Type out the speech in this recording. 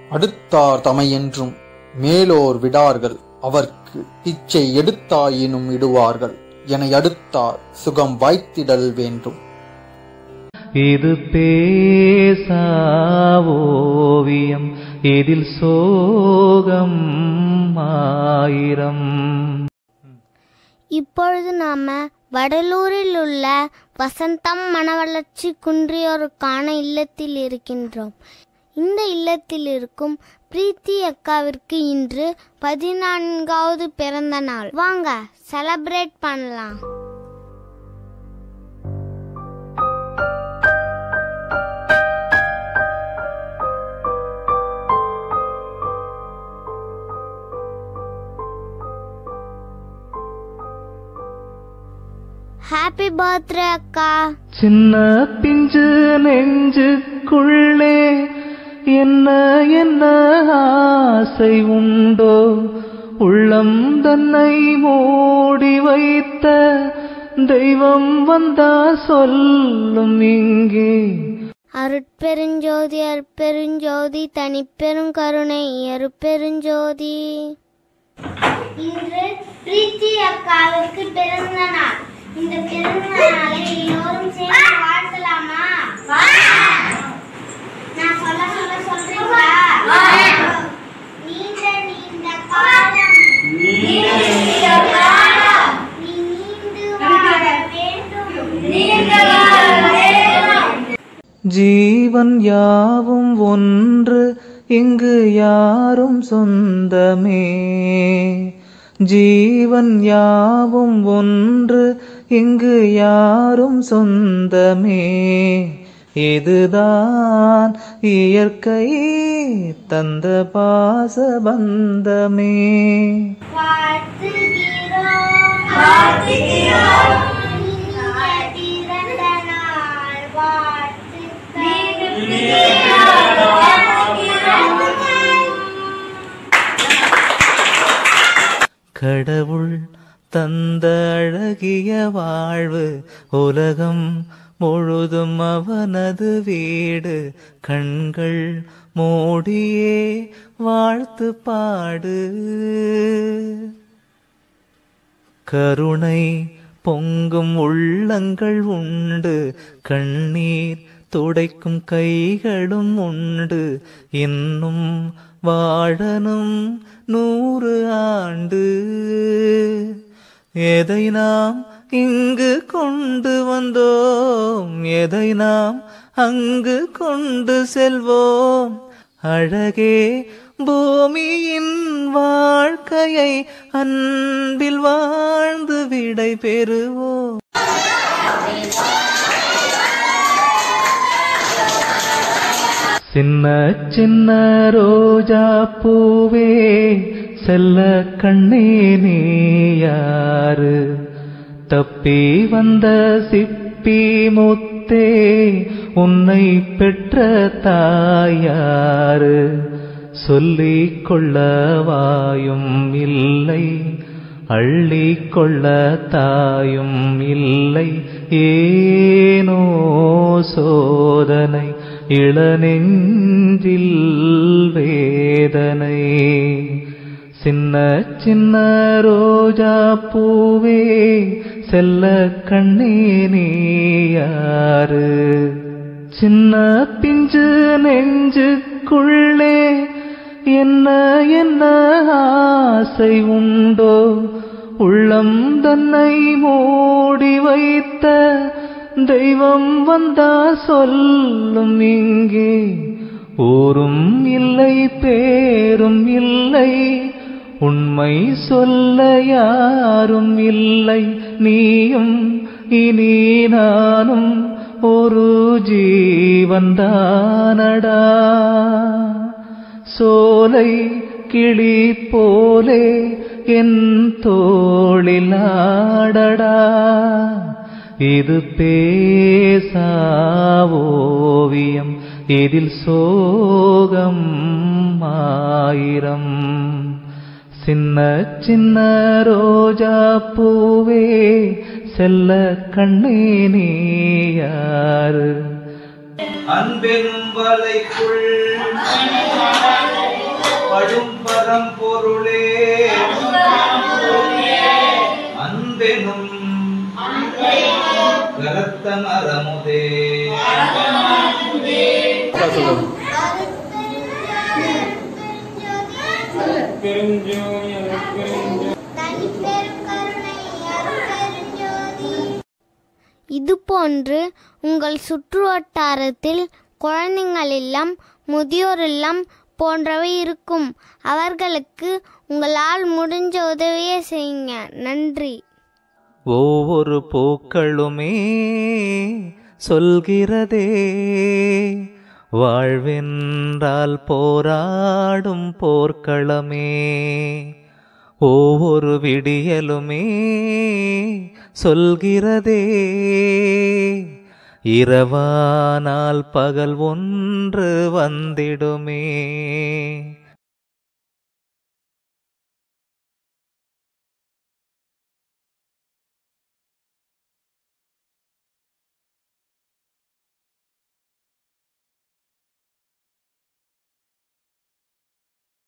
அடுத்தார் தமையென்றும் மேலோர் விடார்கள் அவர்க்கு பிச்சை எடுத்தாயினும் இடுவார்கள் என அடுத்தார் சுகம் வாய்த்திடல் வேண்டும் இது பேசாவோவியம் இதில் சோகம் ஆயிரம் இப்பொழுது நாம வடலூரில் உள்ள வசந்தம் மனவளர்ச்சி குன்றியோருக்கான இல்லத்தில் இருக்கின்றோம் இந்த இல்லத்தில் இருக்கும் பிரீத்தி அக்காவிற்கு இன்று பதினான்காவது பிறந்த நாள் வாங்க செலப்ரேட் பண்ணலாம் ஹாப்பி பர்த்டே அக்கா சின்ன பிஞ்சு நெஞ்சுக்குள்ளே என்ன என்ன ஆசை உண்டோ உள்ளம் தன்னை மூடி வைத்த தெய்வம் வந்தா சொல்லும் இங்கே அருட்பெருஞ்சோதி அருட்பெருஞ்சோதி தனிப்பெரும் கருணை அருட்பெருஞ்சோதி இன்று பிரீத்தி அக்காவிற்கு பிறந்த நாள் இந்த பிறந்த நாளை எல்லோரும் சேர்ந்து வாழ்த்தலாமா நான் சொல்ல சொல்ல சொல்றீங்களா நீண்ட நீண்ட காலம் நீ நீண்டு வாழ வேண்டும் ஜீவன் யாவும் ஒன்று இங்கு யாரும் சொந்தமே ஜீவன் யாவும் ஒன்று இங்கு யாரும் சொந்தமே இதுதான் இயற்கை தந்த பாசபந்தமே வாழ்த்துகிறோம் வாழ்த்துகிறோம் பிறந்த நாள் கடவுள் தந்த அழகிய வாழ்வு உலகம் முழுதும் அவனது வீடு கண்கள் மூடியே வாழ்த்து பாடு கருணை பொங்கும் உள்ளங்கள் உண்டு கண்ணீர் துடைக்கும் கைகளும் உண்டு இன்னும் வாழனும் நூறு ஆண்டு எதை நாம் இங்கு கொண்டு வந்தோம் எதை நாம் அங்கு கொண்டு செல்வோம் அழகே பூமியின் வாழ்க்கையை அன்பில் வாழ்ந்து விடை பெறுவோம் சின்ன சின்ன ரோஜா பூவே செல்ல கண்ணே நீ யாரு தப்பி வந்த சிப்பி முத்தே உன்னை பெற்ற தாயாரு சொல்லிக் கொள்ள வாயும் இல்லை அள்ளிக் கொள்ள தாயும் இல்லை ஏனோ சோதனை இளநெஞ்சில் வேதனை சின்ன சின்ன ரோஜா பூவே செல்ல கண்ணே நீ யாரு சின்ன பிஞ்சு நெஞ்சுக்குள்ளே என்ன என்ன ஆசை உண்டோ உள்ளம் தன்னை மூடி வைத்த தெய்வம் வந்தா சொல்லும் இங்கே ஊரும் இல்லை பேரும் இல்லை உண்மை சொல்ல யாரும் இல்லை நீயும் இனி நானும் ஒரு ஜீவன்தானடா சோலை கிளி போலே என் தோளிலாடடா இது பேசாவோவியம் இதில் சோகம் ஆயிரம் சின்ன சின்ன ரோஜா பூவே செல்ல கண்ணே நீ யாரு அன்பெனும் வலைக்குள் படும் பரம்பொருளே அன்பெனும் கரத்த மரமுதே இதுபோன்று உங்கள் சுற்றுவட்டாரத்தில் குழந்தைகள் இல்லம் முதியோர் இல்லம் போன்றவை இருக்கும் அவர்களுக்கு உங்களால் முடிஞ்ச உதவியை செய்யுங்க நன்றி ஒவ்வொரு பூக்களுமே சொல்கிறதே வாழ்வென்றால் போராடும் போர்க்களமே ஒவ்வொரு விடியலுமே சொல்கிறதே இரவானால் பகல் ஒன்று வந்திடுமே